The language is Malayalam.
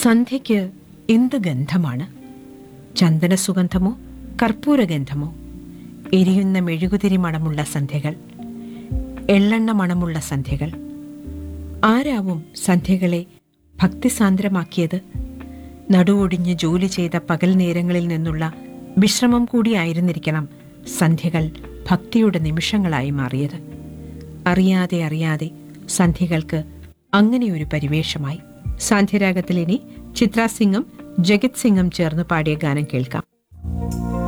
സന്ധ്യയ്ക്ക് എന്ത് ഗന്ധമാണ് ചന്ദന സുഗന്ധമോ കർപ്പൂരഗന്ധമോ എരിയുന്ന മെഴുകുതിരി മണമുള്ള സന്ധ്യകൾ എള്ളെണ്ണ മണമുള്ള സന്ധ്യകൾ ആരാവും സന്ധ്യകളെ ഭക്തിസാന്ദ്രമാക്കിയത് നടുവൊടിഞ്ഞ് ജോലി ചെയ്ത പകൽ നേരങ്ങളിൽ നിന്നുള്ള വിശ്രമം കൂടിയായിരുന്നിരിക്കണം സന്ധ്യകൾ ഭക്തിയുടെ നിമിഷങ്ങളായി മാറിയത് അറിയാതെ അറിയാതെ സന്ധ്യകൾക്ക് അങ്ങനെയൊരു പരിവേഷമായി സാന്ധ്യരാഗത്തിൽ ഇനി ചിത്ര സിംഗും ജഗത് സിംഗും ചേർന്ന് പാടിയ ഗാനം കേൾക്കാം